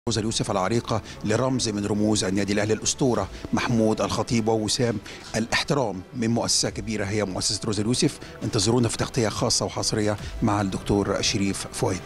روزا اليوسف العريقة لرمز من رموز النادي الأهلي الأسطورة محمود الخطيب ووسام الاحترام من مؤسسة كبيرة هي مؤسسة روزا اليوسف انتظرونا في تغطية خاصة وحصرية مع الدكتور شريف فؤاد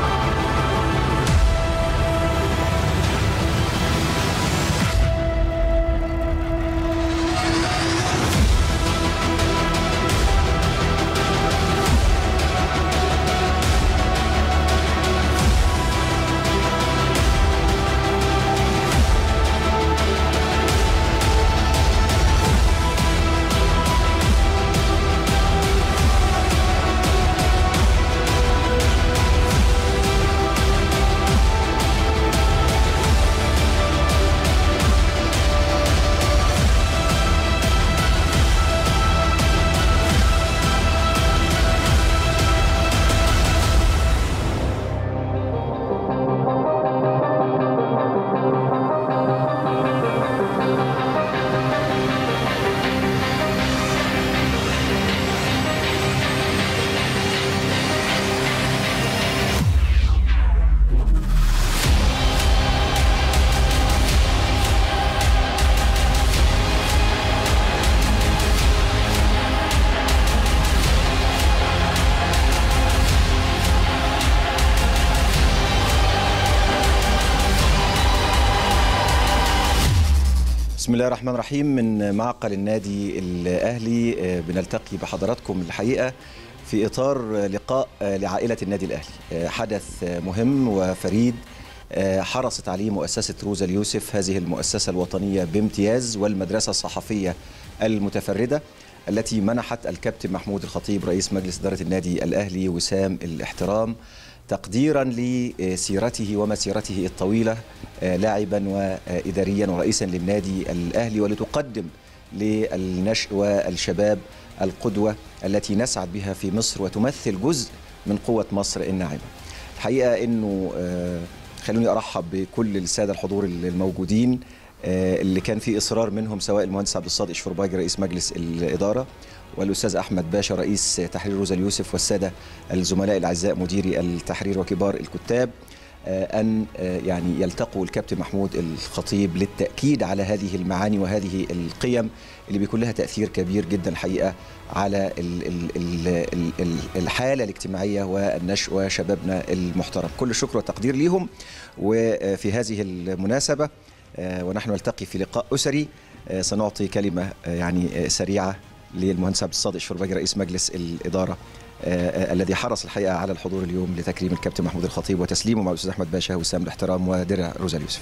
بسم الله الرحمن الرحيم من معقل النادي الأهلي آه، بنلتقي بحضراتكم الحقيقة في إطار لقاء آه، لعائلة النادي الأهلي آه، حدث آه، مهم وفريد آه، حرصت عليه مؤسسة روزا اليوسف هذه المؤسسة الوطنية بامتياز والمدرسة الصحفية المتفردة التي منحت الكابتن محمود الخطيب رئيس مجلس إدارة النادي الأهلي وسام الاحترام تقديرا لسيرته ومسيرته الطويلة آه، لاعبا وإداريا ورئيسا للنادي الأهلي ولتقدم للنشء والشباب القدوة التي نسعد بها في مصر وتمثل جزء من قوة مصر الناعمة الحقيقة أنه آه، خلوني أرحب بكل السادة الحضور الموجودين آه، اللي كان في إصرار منهم سواء المهندس عبد الصادق شفرباجي رئيس مجلس الإدارة والأستاذ أحمد باشا رئيس تحرير روزا اليوسف والسادة الزملاء الأعزاء مديري التحرير وكبار الكتاب آه، أن آه، يعني يلتقوا الكابتن محمود الخطيب للتأكيد على هذه المعاني وهذه القيم اللي بيكون لها تأثير كبير جدا الحقيقة على ال- ال- ال- ال- ال- الحالة الاجتماعية والنشء وشبابنا المحترم كل الشكر والتقدير ليهم وفي هذه المناسبة آه، ونحن نلتقي في لقاء أسري آه، سنعطي كلمة آه، يعني آه، سريعة للمهندس عبد الصادق شرباجي رئيس مجلس الإدارة آه، آه، الذي حرص الحقيقة على الحضور اليوم لتكريم الكابتن محمود الخطيب وتسليمه مع الأستاذ أحمد باشا وسام الاحترام ودرع روزا اليوسف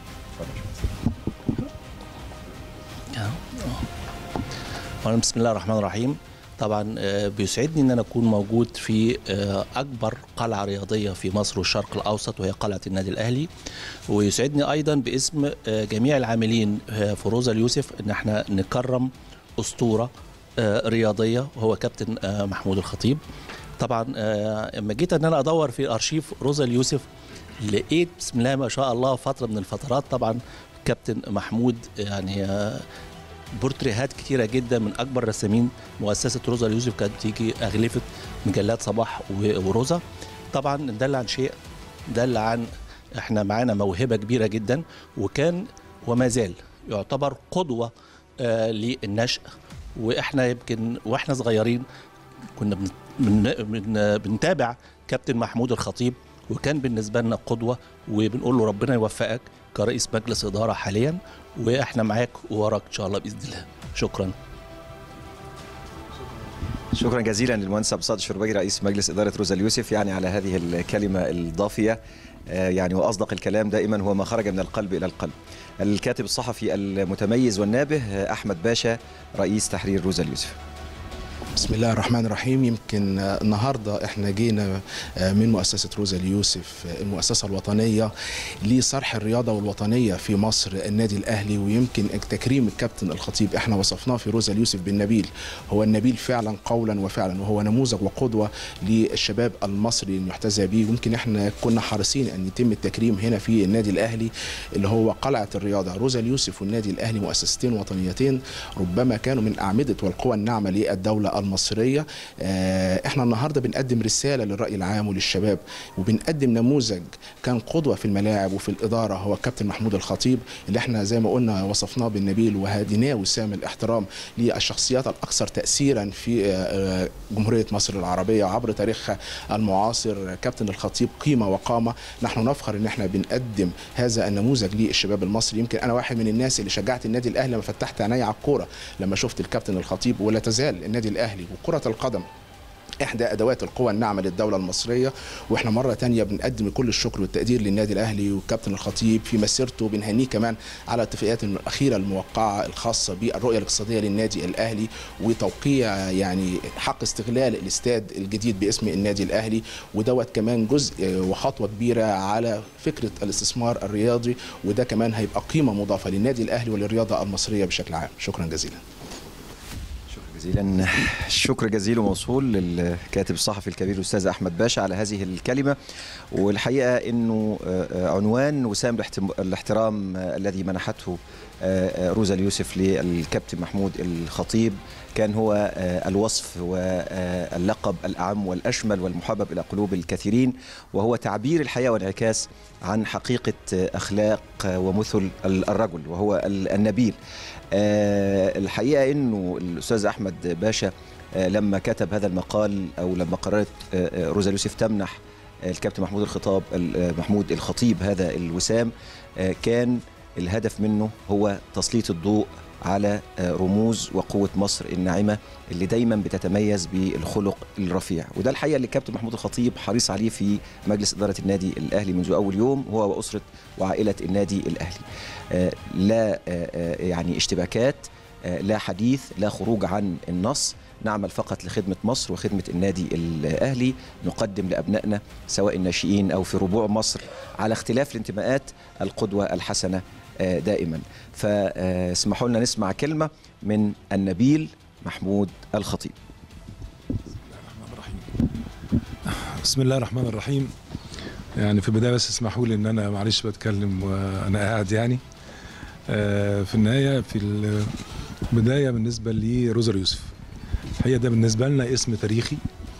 أولاً بسم الله الرحمن الرحيم طبعا آه، بيسعدني ان انا اكون موجود في آه، اكبر قلعه رياضيه في مصر والشرق الاوسط وهي قلعه النادي الاهلي ويسعدني ايضا باسم آه، جميع العاملين آه، في روزا اليوسف ان احنا نكرم اسطوره آه، رياضيه وهو كابتن آه، محمود الخطيب طبعا آه، لما جيت ان انا ادور في ارشيف روزا اليوسف لقيت بسم الله ما شاء الله فتره من الفترات طبعا كابتن محمود يعني آه، بورتريهات كتيره جدا من اكبر رسامين مؤسسه روزا اليوسف كانت بتيجي اغلفه مجلات صباح و- وروزا طبعا دل عن شيء دل عن احنا معانا موهبه كبيره جدا وكان وما زال يعتبر قدوه آه للنشء واحنا يمكن واحنا صغيرين كنا بن بن بن بنتابع كابتن محمود الخطيب وكان بالنسبه لنا قدوه وبنقول له ربنا يوفقك كرئيس مجلس اداره حاليا واحنا معاك ووراك ان شاء الله باذن الله شكرا شكرا جزيلا للمهندس عبد الصادق شرباجي رئيس مجلس إدارة روزا اليوسف يعني على هذه الكلمة الضافية آه، يعني وأصدق الكلام دائما هو ما خرج من القلب إلى القلب الكاتب الصحفي المتميز والنابه آه، أحمد باشا رئيس تحرير روزا اليوسف بسم الله الرحمن الرحيم يمكن آه، النهارده احنا جينا آه، من مؤسسه روزا اليوسف آه، المؤسسه الوطنيه لصرح الرياضه والوطنيه في مصر النادي الاهلي ويمكن تكريم الكابتن الخطيب احنا وصفناه في روزا اليوسف بالنبيل هو النبيل فعلا قولا وفعلا وهو نموذج وقدوه للشباب المصري ان يحتذى به ويمكن احنا كنا حريصين ان يتم التكريم هنا في النادي الاهلي اللي هو قلعه الرياضه روزا اليوسف والنادي الاهلي مؤسستين وطنيتين ربما كانوا من اعمده والقوى الناعمه للدوله المصريه آه، احنا النهارده بنقدم رساله للراي العام وللشباب وبنقدم نموذج كان قدوه في الملاعب وفي الاداره هو الكابتن محمود الخطيب اللي احنا زي ما قلنا وصفناه بالنبيل وهديناه وسام الاحترام للشخصيات الاكثر تاثيرا في آه، آه، جمهوريه مصر العربيه وعبر تاريخها المعاصر كابتن الخطيب قيمه وقامه نحن نفخر ان احنا بنقدم هذا النموذج للشباب المصري يمكن انا واحد من الناس اللي شجعت النادي الاهلي لما فتحت عيني على الكوره لما شفت الكابتن الخطيب ولا تزال النادي الاهلي وكره القدم احدى ادوات القوى الناعمه للدوله المصريه واحنا مره تانية بنقدم كل الشكر والتقدير للنادي الاهلي والكابتن الخطيب في مسيرته بنهنيه كمان على الاتفاقيات الاخيره الموقعه الخاصه بالرؤيه الاقتصاديه للنادي الاهلي وتوقيع يعني حق استغلال الاستاد الجديد باسم النادي الاهلي ودوت كمان جزء وخطوه كبيره على فكره الاستثمار الرياضي وده كمان هيبقى قيمه مضافه للنادي الاهلي وللرياضه المصريه بشكل عام شكرا جزيلا جزيلا الشكر جزيل وموصول للكاتب الصحفي الكبير الاستاذ احمد باشا على هذه الكلمه والحقيقه انه عنوان وسام الاحترام الذي منحته روزا اليوسف للكابتن محمود الخطيب كان هو الوصف واللقب الأعم والأشمل والمحبب إلى قلوب الكثيرين وهو تعبير الحياة وانعكاس عن حقيقة أخلاق ومثل الرجل وهو النبيل الحقيقة أنه الأستاذ أحمد باشا لما كتب هذا المقال أو لما قررت روزا اليوسف تمنح الكابتن محمود الخطاب محمود الخطيب هذا الوسام كان الهدف منه هو تسليط الضوء على رموز وقوة مصر الناعمة اللي دايما بتتميز بالخلق الرفيع وده الحقيقة اللي الكابتن محمود الخطيب حريص عليه في مجلس إدارة النادي الأهلي منذ أول يوم هو وأسرة وعائلة النادي الأهلي لا يعني اشتباكات لا حديث لا خروج عن النص نعمل فقط لخدمة مصر وخدمة النادي الأهلي نقدم لأبنائنا سواء الناشئين أو في ربوع مصر على اختلاف الانتماءات القدوة الحسنة دائما فاسمحوا لنا نسمع كلمة من النبيل محمود الخطيب بسم الله الرحمن الرحيم يعني في البداية بس اسمحوا لي ان انا معلش بتكلم وانا قاعد يعني في النهاية في البداية بالنسبة لروزر يوسف الحقيقة ده بالنسبة لنا اسم تاريخي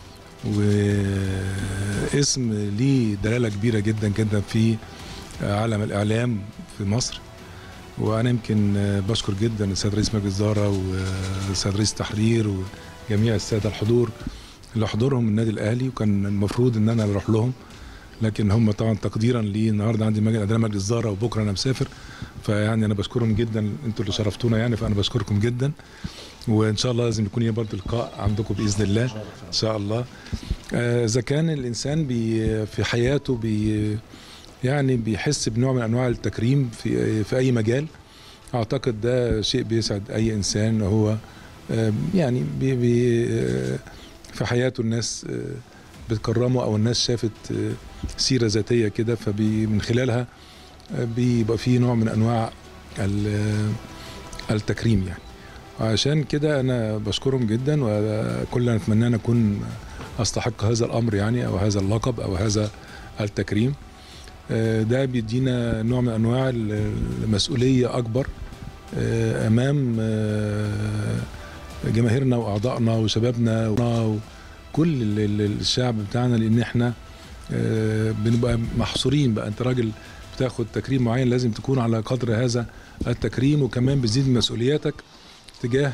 واسم ليه دلالة كبيرة جدا جدا في عالم الإعلام في مصر وانا يمكن بشكر جدا السيد رئيس مجلس الاداره والسيد رئيس التحرير وجميع الساده الحضور اللي حضورهم النادي الاهلي وكان المفروض ان انا اروح لهم لكن هم طبعا تقديرا لي النهارده عندي مجلس اداره مجلس اداره وبكره انا مسافر فيعني انا بشكرهم جدا انتوا اللي شرفتونا يعني فانا بشكركم جدا وان شاء الله لازم يكون برضه لقاء عندكم باذن الله ان شاء الله اذا كان الانسان بي في حياته بي يعني بيحس بنوع من انواع التكريم في في اي مجال اعتقد ده شيء بيسعد اي انسان هو يعني بي بي في حياته الناس بتكرمه او الناس شافت سيره ذاتيه كده فمن خلالها بيبقى في نوع من انواع التكريم يعني وعشان كده انا بشكرهم جدا وكلنا نتمنى ان اكون استحق هذا الامر يعني او هذا اللقب او هذا التكريم ده بيدينا نوع من انواع المسؤوليه اكبر امام جماهيرنا واعضائنا وشبابنا وكل الشعب بتاعنا لان احنا بنبقى محصورين بقى انت راجل بتاخد تكريم معين لازم تكون على قدر هذا التكريم وكمان بتزيد مسؤولياتك تجاه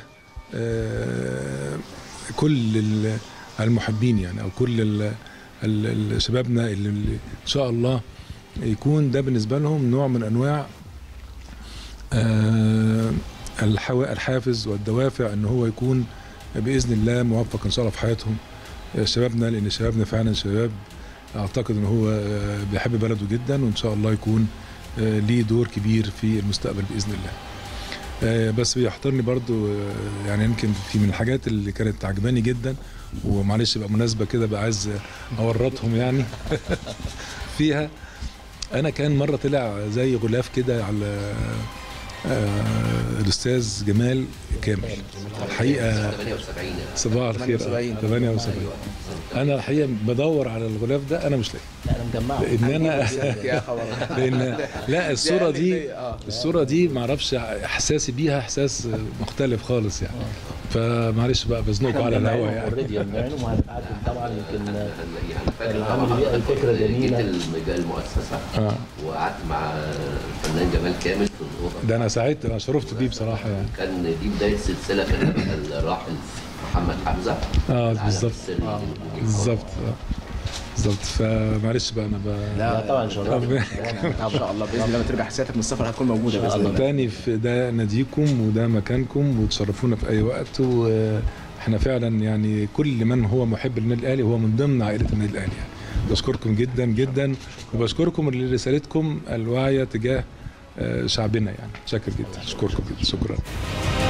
كل المحبين يعني او كل شبابنا اللي ان شاء الله يكون ده بالنسبة لهم نوع من أنواع الحافز والدوافع أن هو يكون بإذن الله موفق إن شاء الله في حياتهم شبابنا لأن شبابنا فعلا شباب أعتقد أن هو بيحب بلده جدا وإن شاء الله يكون ليه دور كبير في المستقبل بإذن الله بس بيحضرني برضو يعني يمكن في من الحاجات اللي كانت عجباني جدا ومعلش بقى مناسبة كده بقى عايز أورطهم يعني فيها انا كان مره طلع زي غلاف كده على آه الاستاذ جمال كامل الحقيقه صباح الخير 78 انا الحقيقه بدور على الغلاف ده انا مش لاقي لا انا مجمعه لان انا لان لا الصوره دي الصوره دي ما اعرفش احساسي بيها احساس مختلف خالص يعني فمعلش بقى بزنقكم على الهوا يعني اوريدي يمنعهم وهنتعلم طبعا يمكن يعني فاكر العمل دي أي فكرة جميلة. جيت الم- المؤسسه آه. وقعدت مع الفنان جمال كامل في الاوضه ده انا سعدت انا شرفت بيه بصراحه يعني كان دي بدايه سلسله كان الراحل محمد حمزه اه العالم بالظبط السري للنجوم. بالظبط آه. بالظبط فمعلش بقى انا بقى لا طبعا شرف ربنا ان شاء الله باذن الله لما ترجع حسابك من السفر هتكون موجوده باذن الله تاني في ده ناديكم وده مكانكم وتشرفونا في اي وقت واحنا فعلا يعني كل من هو محب للنادي الاهلي هو من ضمن عائله النادي الاهلي يعني بشكركم جدا جدا وبشكركم لرسالتكم الواعيه تجاه آه، شعبنا يعني شاكر جدا اشكركم جدا شكرا